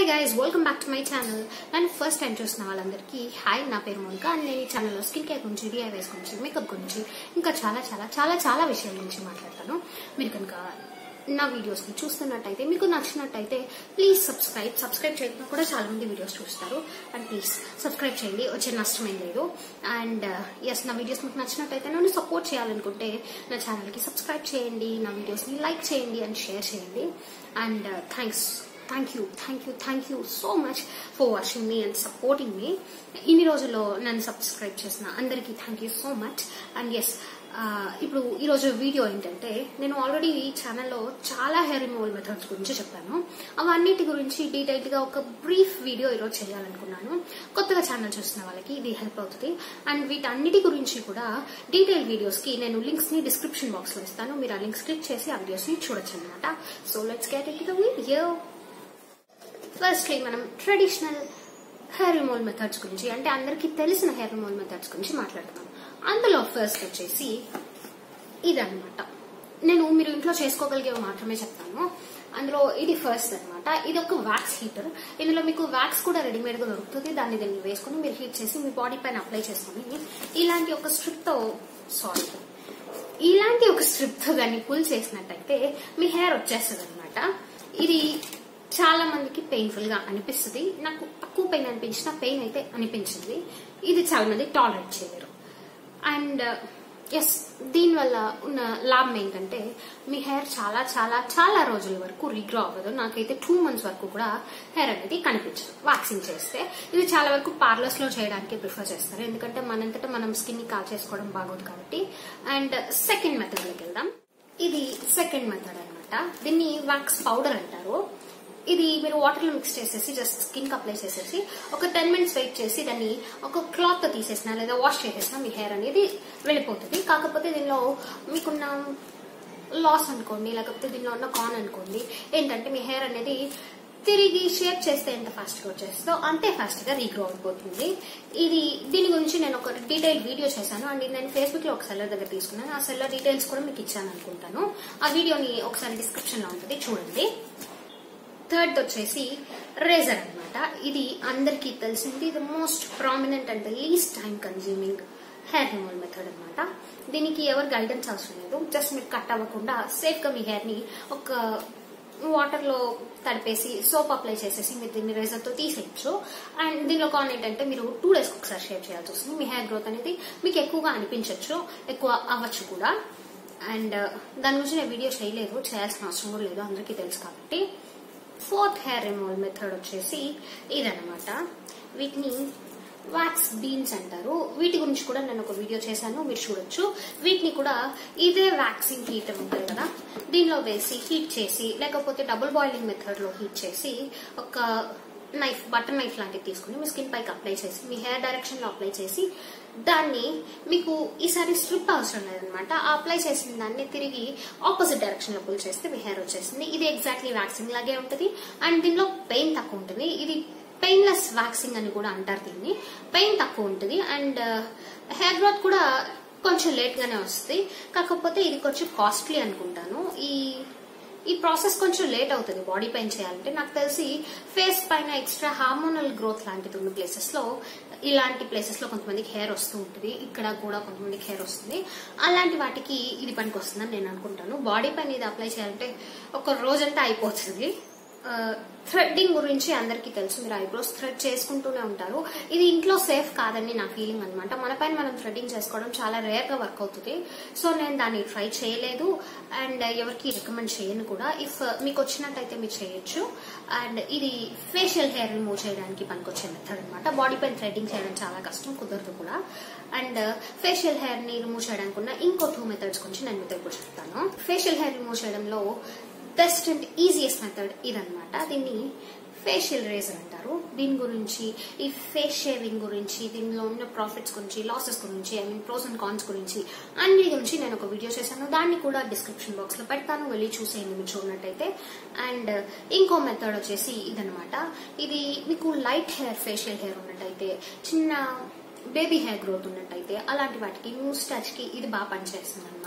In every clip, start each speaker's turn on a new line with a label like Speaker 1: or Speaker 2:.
Speaker 1: guys welcome back to my channel నన్ను first time చూసిన వాళ్ళందరికీ హాయ్ నా పేరు మోనిక అండ్ నేను ఈ ఛానల్లో స్కిన్ కేర్ గురించి డిఐవైస్ గురించి మేకప్ గురించి ఇంకా చాలా చాలా చాలా చాలా విషయాల గురించి మాట్లాడతాను మీరు కనుక నా వీడియోస్ని చూస్తున్నట్టయితే మీకు నచ్చినట్టయితే ప్లీజ్ సబ్స్క్రైబ్ సబ్స్క్రైబ్ చేయకుండా కూడా చాలా మంది వీడియోస్ చూస్తారు అండ్ ప్లీజ్ సబ్స్క్రైబ్ చేయండి వచ్చే నష్టం ఏం లేదు అండ్ ఎస్ నా వీడియోస్ మీకు నచ్చినట్టయితే నన్ను సపోర్ట్ చేయాలనుకుంటే నా ఛానల్కి సబ్స్క్రైబ్ చేయండి నా వీడియోస్ని లైక్ చేయండి అండ్ షేర్ చేయండి and thanks thank you thank you thank you so much for watching me and supporting me ఇన్ని రోజుల్లో నన్ను సబ్స్క్రైబ్ చేసిన అందరికీ thank you so much and yes ఇప్పుడు ఈరోజు వీడియో ఏంటంటే నేను ఆల్రెడీ ఈ ఛానల్లో చాలా హెయిర్ రిమూవల్ మెథడ్స్ గురించి చెప్పాను అవన్నిటి గురించి డీటెయిల్గా ఒక బ్రీఫ్ వీడియో ఈరోజు చేయాలనుకున్నాను కొత్తగా ఛానల్ చూసిన వాళ్ళకి ఇది హెల్ప్ అవుతుంది అండ్ వీటన్నిటి గురించి కూడా డీటెయిల్ వీడియోస్కి నేను లింక్స్ని డిస్క్రిప్షన్ బాక్స్లో ఇస్తాను మీరు ఆ లింక్స్ క్లిక్ చేసి ఆ వీడియోస్ని చూడొచ్చు అనమాట so let's get it the video firstly మనం ట్రెడిషనల్ హెయిర్ రిమూవల్ మెథడ్స్ గురించి అంటే అందరికీ తెలిసిన హెయిర్ రిమూవల్ మెథడ్స్ గురించి మాట్లాడుతున్నాం అందులో ఫస్ట్ వచ్చేసి ఇదన్నమాట నేను మీరు ఇంట్లో చేసుకోగలిగేవి మాత్రమే చెప్తాను అందులో ఇది ఫస్ట్ అనమాట ఇది ఒక వ్యాక్స్ హీటర్ ఇందులో మీకు వ్యాక్స్ కూడా రెడీమేడ్ గా దొరుకుతుంది దాన్ని దీన్ని వేసుకుని మీరు హీట్ చేసి మీ బాడీ పైన అప్లై చేసుకుని ఇలాంటి ఒక స్ట్రిప్ తో సారీ ఇలాంటి ఒక స్ట్రిప్ తో కానీ పుల్ చేసినట్టయితే మీ హెయిర్ వచ్చేస్తుంది అనమాట ఇది చాలా మందికి పెయిన్ఫుల్ గా అనిపిస్తుంది నాకు తక్కువ పెయిన్ అనిపించిన పెయిన్ అయితే అనిపించింది ఇది చాలా మంది టాలరేట్ చేయలేరు అండ్ ఎస్ దీనివల్ల ఉన్న లాభం ఏంటంటే మీ హెయిర్ చాలా చాలా చాలా రోజుల వరకు రీగ్రో అవ్వదు నాకైతే టూ మంత్స్ వరకు కూడా హెయిర్ అనేది కనిపించదు వాక్సింగ్ చేస్తే ఇది చాలా వరకు పార్లర్స్ లో చేయడానికి ప్రిఫర్ చేస్తారు ఎందుకంటే మనంతటా మనం స్కిన్ ని కాల్ చేసుకోవడం బాగోదు కాబట్టి అండ్ సెకండ్ మెథడ్ లోకి వెళ్దాం ఇది సెకండ్ మెథడ్ అనమాట దీన్ని వాక్స్ పౌడర్ అంటారు ఇది మీరు వాటర్ లో మిక్స్ చేసేసి జస్ట్ స్కిన్ కి అప్లై చేసేసి ఒక టెన్ మినిట్స్ వెయిట్ చేసి దాన్ని ఒక క్లాత్ తో తీసేసిన లేదా వాష్ చేసేసిన మీ హెయిర్ అనేది వెళ్ళిపోతుంది కాకపోతే దీనిలో మీకున్న లాస్ అనుకోండి లేకపోతే దీనిలో ఉన్న కాన్ అనుకోండి ఏంటంటే మీ హెయిర్ అనేది తిరిగి షేప్ చేస్తే ఎంత ఫాస్ట్ గా వచ్చేస్తుందో అంతే ఫాస్ట్ గా రీగ్రో అయిపోతుంది ఇది దీని గురించి నేను ఒక డీటెయిల్ వీడియో చేశాను అండ్ నేను ఫేస్బుక్ లో ఒక సెల్లర్ దగ్గర తీసుకున్నాను ఆ సెల్లర్ డీటెయిల్స్ కూడా మీకు ఇచ్చాను అనుకుంటాను ఆ వీడియోని ఒకసారి డిస్క్రిప్షన్ లో ఉంటుంది చూడండి థర్డ్ వచ్చేసి రేజర్ అనమాట ఇది అందరికీ తెలిసింది ఇది most prominent and least time consuming hair removal method అనమాట దీనికి ఎవరు గైడెన్స్ అవసరం లేదు జస్ట్ మీరు కట్ అవ్వకుండా సేఫ్ గా మీ హెయిర్ ని ఒక వాటర్ లో తడిపేసి సోప్ అప్లై చేసేసి మీరు దీన్ని రేజర్ తో తీసేయచ్చు అండ్ దీనిలో కాన్ ఏంటంటే మీరు టూ డేస్ ఒకసారి షేప్ చేయాల్సి వస్తుంది మీ హెయిర్ గ్రోత్ అనేది మీకు ఎక్కువగా అనిపించవచ్చు ఎక్కువ అవ్వచ్చు కూడా అండ్ దాని గురించి నేను వీడియో చేయలేదు చేయాల్సిన అవసరం కూడా లేదు అందరికీ తెలుసు కాబట్టి ఫోర్త్ హెయిర్ రిమూవల్ మెథడ్ వచ్చేసి ఇదనమాట వీటిని వాక్స్ బీన్స్ అంటారు వీటి గురించి కూడా నేను ఒక వీడియో చేశాను మీరు చూడొచ్చు వీటిని కూడా ఇదే వ్యాక్సింగ్ హీటర్ ఉంటుంది కదా దీనిలో వేసి హీట్ చేసి లేకపోతే డబుల్ బాయిలింగ్ మెథడ్ లో హీట్ చేసి ఒక నైఫ్ బటర్ నైఫ్ లాంటివి తీసుకుని మీ స్కిన్ పైకి అప్లై చేసి మీ హెయిర్ డైరెక్షన్ లో అప్లై చేసి దాన్ని మీకు ఈసారి స్ట్రిప్ అవసరం లేదనమాట అప్లై చేసిన దాన్ని తిరిగి ఆపోజిట్ డైరెక్షన్ లో పుల్ చేస్తే మీ హెయిర్ వచ్చేసింది ఇది ఎగ్జాక్ట్లీ వ్యాక్సింగ్ లాగే ఉంటుంది అండ్ దీనిలో పెయిన్ తక్కువ ఉంటుంది ఇది పెయిన్లెస్ వ్యాక్సింగ్ అని కూడా అంటారు దీన్ని పెయిన్ తక్కువ ఉంటుంది అండ్ హెయిర్ గ్రోత్ కూడా కొంచెం లేట్ గానే వస్తుంది కాకపోతే ఇది కొంచెం కాస్ట్లీ అనుకుంటాను ఈ ఈ ప్రాసెస్ కొంచెం లేట్ అవుతుంది బాడీ పైన చేయాలంటే నాకు తెలిసి ఫేస్ పైన ఎక్స్ట్రా హార్మోనల్ గ్రోత్ లాంటిది ఉన్న ప్లేసెస్ లో ఇలాంటి ప్లేసెస్ లో కొంతమందికి హెయిర్ వస్తూ ఉంటుంది ఇక్కడ కూడా కొంతమందికి హెయిర్ వస్తుంది అలాంటి వాటికి ఇది పనికి వస్తుందని నేను అనుకుంటాను బాడీ పైన ఇది అప్లై చేయాలంటే ఒక రోజంతా అయిపోతుంది థ్రెడ్డింగ్ గురించి అందరికీ తెలుసు మీరు ఐబ్రోస్ థ్రెడ్ చేసుకుంటూనే ఉంటారు ఇది ఇంట్లో సేఫ్ కాదని నా ఫీలింగ్ అనమాట మన పైన మనం థ్రెడ్డింగ్ చేసుకోవడం చాలా రేర్ గా వర్క్ అవుతుంది సో నేను దాన్ని ట్రై చేయలేదు అండ్ ఎవరికి రికమెండ్ చేయను కూడా ఇఫ్ మీకు వచ్చినట్టయితే మీరు చేయొచ్చు అండ్ ఇది ఫేషియల్ హెయిర్ రిమూవ్ చేయడానికి పనికొచ్చే మెథడ్ అనమాట బాడీ పైన థ్రెడ్డింగ్ చేయడం చాలా కష్టం కుదరదు కూడా అండ్ ఫేషియల్ హెయిర్ ని రిమూవ్ చేయడానికి ఉన్న ఇంకో టూ మెథడ్స్ గురించి నేను మీతో ఇప్పుడు చెప్తాను ఫేషియల్ హెయిర్ రిమూవ్ చేయడంలో బెస్ట్ అండ్ ఈజియెస్ట్ మెథడ్ ఇదనమాట దీన్ని ఫేషియల్ రేజర్ అంటారు దీని గురించి ఈ ఫేస్ షేవింగ్ గురించి దీనిలో ఉన్న ప్రాఫిట్స్ గురించి లాసెస్ గురించి I mean pros and cons గురించి అన్ని గురించి నేను ఒక వీడియో చేశాను దాన్ని కూడా డిస్క్రిప్షన్ బాక్స్ లో పెడతాను వెళ్ళి చూసేయండి మీరు చూడనట్టయితే అండ్ ఇంకో మెథడ్ వచ్చేసి ఇదనమాట ఇది మీకు లైట్ హెయిర్ ఫేషియల్ హెయిర్ ఉన్నట్టయితే చిన్న బేబీ హెయిర్ గ్రోత్ ఉన్నట్టయితే అలాంటి వాటికి న్యూస్ టచ్ కి ఇది బాగా పనిచేస్తుంది అనమాట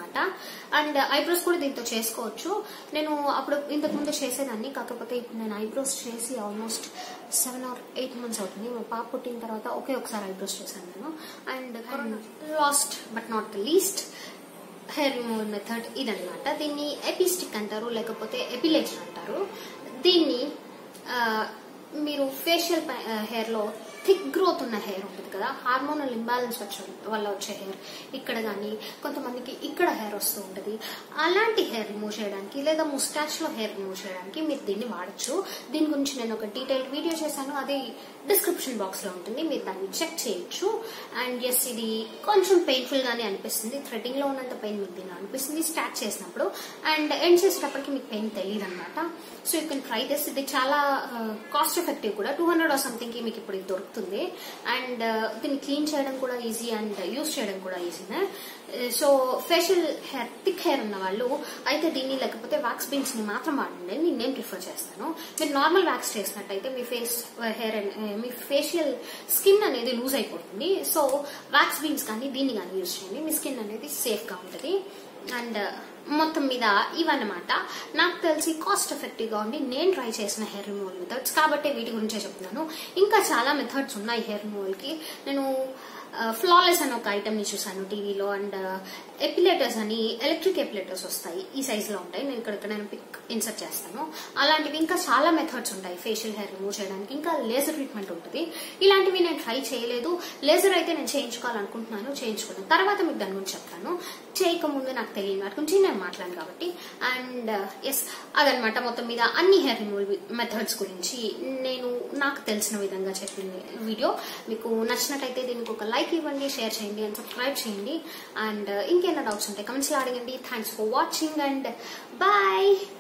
Speaker 1: అనమాట అండ్ ఐబ్రోస్ కూడా దీంతో చేసుకోవచ్చు నేను అప్పుడు ఇంతకు ముందు చేసేదాన్ని కాకపోతే ఇప్పుడు నేను ఐబ్రోస్ చేసి almost seven or eight months అవుతుంది మా పాప పుట్టిన తర్వాత ఒకే ఒకసారి ఐబ్రోస్ చేశాను నేను and last but not the least hair removal method ఇదనమాట దీన్ని ఎపిస్టిక్ అంటారు లేకపోతే ఎపిలేచర్ అంటారు దీన్ని ఆ, మీరు ఫేషియల్ హెయిర్ లో థిక్ గ్రోత్ ఉన్న హెయిర్ ఉంటుంది కదా హార్మోనల్ ఇంబ్యాలెన్స్ వచ్చే వల్ల వచ్చే హెయిర్ ఇక్కడ కానీ కొంతమందికి ఇక్కడ హెయిర్ వస్తూ ఉంటుంది అలాంటి హెయిర్ రిమూవ్ చేయడానికి లేదా ముస్టాచ్ లో హెయిర్ రిమూవ్ చేయడానికి మీరు దీన్ని వాడచ్చు దీని గురించి నేను ఒక డీటెయిల్డ్ వీడియో చేశాను అది డిస్క్రిప్షన్ బాక్స్ లో ఉంటుంది మీరు దాన్ని చెక్ చేయొచ్చు అండ్ ఎస్ ఇది కొంచెం పెయిన్ఫుల్ గానే అనిపిస్తుంది థ్రెడ్డింగ్ లో ఉన్నంత పెయిన్ మీకు దీనిలో అనిపిస్తుంది స్టార్ట్ చేసినప్పుడు అండ్ ఎండ్ చేసేటప్పటికి మీకు పెయిన్ తెలియదు అనమాట so you can try this ఇది చాలా కాస్ట్ ఎఫెక్టివ్ కూడా టూ హండ్రెడ్ ఆర్ సంథింగ్ కి మీకు ఇప్పుడు ఇది దొరుకుతుంది అండ్ దీన్ని క్లీన్ చేయడం కూడా ఈజీ అండ్ యూస్ చేయడం కూడా ఈజీనే so facial hair thick hair ఉన్న వాళ్ళు అయితే దీన్ని లేకపోతే వ్యాక్స్ బీన్స్ ని మాత్రం వాడండి అని నేను ప్రిఫర్ చేస్తాను మీరు నార్మల్ వ్యాక్స్ చేసినట్టయితే మీ ఫేస్ హెయిర్ మీ ఫేషియల్ స్కిన్ అనేది లూజ్ అయిపోతుంది సో వ్యాక్స్ బీన్స్ కానీ దీన్ని కానీ యూజ్ చేయండి మీ స్కిన్ అనేది సేఫ్ గా ఉంటుంది అండ్ మొత్తం మీద ఇవన్నమాట నాకు తెలిసి కాస్ట్ ఎఫెక్టివ్ గా ఉండి నేను ట్రై చేసిన హెయిర్ రిమూవల్ మెథడ్స్ కాబట్టి వీటి గురించే చెప్తున్నాను ఇంకా చాలా మెథడ్స్ ఉన్నాయి హెయిర్ రిమూవల్ కి నేను ఫ్లాలెస్ అని ఒక ఐటమ్ ని చూసాను టీవీలో అండ్ ఎపిలేటర్స్ అని ఎలక్ట్రిక్ ఎపిలేటర్స్ వస్తాయి ఈ సైజ్ లో ఉంటాయి నేను ఇక్కడ ఇక్కడ నేను పిక్ ఇన్సర్ట్ చేస్తాను అలాంటివి ఇంకా చాలా మెథడ్స్ ఉంటాయి ఫేషియల్ హెయిర్ రిమూవ్ చేయడానికి ఇంకా లేజర్ ట్రీట్మెంట్ ఉంటుంది ఇలాంటివి నేను ట్రై చేయలేదు లేజర్ అయితే నేను చేయించుకోవాలనుకుంటున్నాను చేయించుకున్నాను తర్వాత మీకు దాని గురించి చెప్తాను చేయకముందు నాకు తెలియని వాటి గురించి నేను మాట్లాడాను కాబట్టి అండ్ ఎస్ అదనమాట మొత్తం మీద అన్ని హెయిర్ రిమూవల్ మెథడ్స్ గురించి నేను నాకు తెలిసిన విధంగా చెప్పిన వీడియో మీకు నచ్చినట్టయితే దీనికి ఒక లైక్ ఇవ్వండి షేర్ చేయండి అండ్ సబ్స్క్రైబ్ చేయండి అండ్ ఇంకేమైనా డౌట్స్ ఉంటే కమెంట్స్లో అడగండి thanks for watching and bye